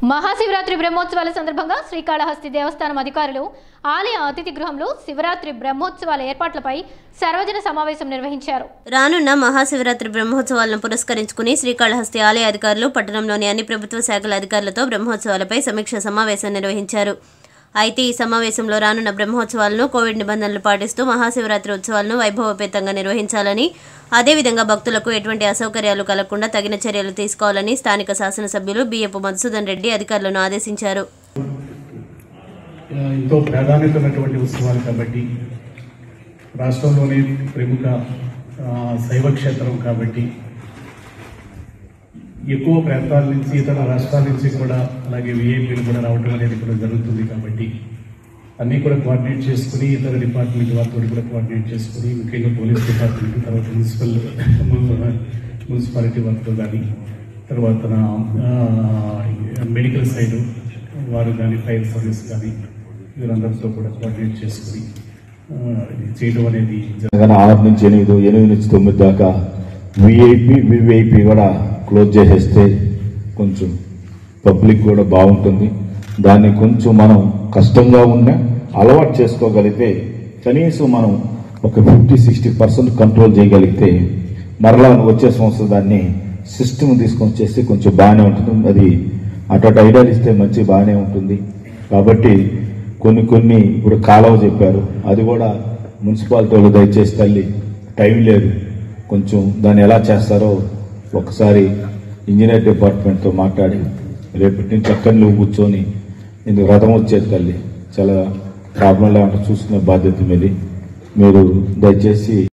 మహాశివరాత్రి బ్రహ్మోత్సవాల సందర్భంగా శ్రీకాళహస్తి దేవస్థానం అధికారులు ఆలయ అతిథి గృహంలో శివరాత్రి బ్రహ్మోత్సవాల ఏర్పాట్లపై సర్వజన సమావేశం నిర్వహించారు రానున్న మహాశివరాత్రి బ్రహ్మోత్సవాలను పురస్కరించుకుని శ్రీకాళహస్తి ఆలయ అధికారులు పట్టణంలోని అన్ని ప్రభుత్వ శాఖల అధికారులతో బ్రహ్మోత్సవాలపై సమీక్ష సమావేశం నిర్వహించారు అయితే ఈ సమావేశంలో రానున్న బ్రహ్మోత్సవాలను కోవిడ్ నిబంధనలు పాటిస్తూ మహాశివరాత్రి ఉత్సవాలను వైభవపేతంగా నిర్వహించాలని అదేవిధంగా భక్తులకు ఎటువంటి అసౌకర్యాలు కలగకుండా తగిన చర్యలు తీసుకోవాలని స్థానిక శాసనసభ్యులు బియ్యపు మధుసూదన్ రెడ్డి అధికారులను ఆదేశించారు ఎంతో ప్రాధాన్యత ఉన్నటువంటి ఉత్సవాలు కాబట్టి రాష్ట్రంలోనే ప్రముఖ ఆ, శైవ క్షేత్రం కాబట్టి ఎక్కువ ప్రాంతాల నుంచి ఇతర రాష్ట్రాల నుంచి కూడా అలాగే విఐపీలు కూడా రావడం అనేది కూడా జరుగుతుంది కాబట్టి అన్నీ కూడా కోఆర్డినేట్ చేసుకుని ఇతర డిపార్ట్మెంట్ వారితో కూడా కోఆర్డినేట్ చేసుకుని ముఖ్యంగా పోలీస్ డిపార్ట్మెంట్ తర్వాత మున్సిపల్ మున్సిపాలిటీ వారితో కానీ తర్వాత ఆ, మెడికల్ సైడ్ వారు కానీ ఫైర్ సర్వీస్ కానీ వీరందరితో కూడా కోఆర్డినేట్ చేసుకుని ఆ, ఇది చేయడం అనేది జరుగుతుంది. తెలంగాణ ఆరు నుంచి ఎనిమిది ఎనిమిది నుంచి తొమ్మిది దాకా విఐపి వివిఐపి కూడా క్లోజ్ చేసేస్తే కొంచెం పబ్లిక్ కూడా బాగుంటుంది దాన్ని కొంచెం మనం కష్టంగా ఉన్న అలవాటు చేసుకోగలిగితే కనీసం మనం ఒక ఫిఫ్టీ సిక్స్టీ పర్సెంట్ కంట్రోల్ చేయగలిగితే మరలా వచ్చే సంవత్సరం దాన్ని సిస్టమ్ తీసుకొని చేస్తే కొంచెం బాగానే ఉంటుంది అది అటు అటు ఐడియాలు ఇస్తే మంచి బాగానే ఉంటుంది కాబట్టి కొన్ని కొన్ని ఇప్పుడు కాలువ చెప్పారు అది కూడా మున్సిపాలిటీ వాళ్ళు దయచేసి తల్లి టైం లేదు కొంచెం దాన్ని ఎలా చేస్తారో ఒకసారి ఇంజనీర్ డిపార్ట్మెంట్తో మాట్లాడి రేపటి నుంచి అక్కడి నువ్వు కూర్చొని ఇందుకు రథం వచ్చేది తల్లి చాలా ప్రాబ్లం లేకుండా చూసుకునే బాధ్యత మీది మీరు దయచేసి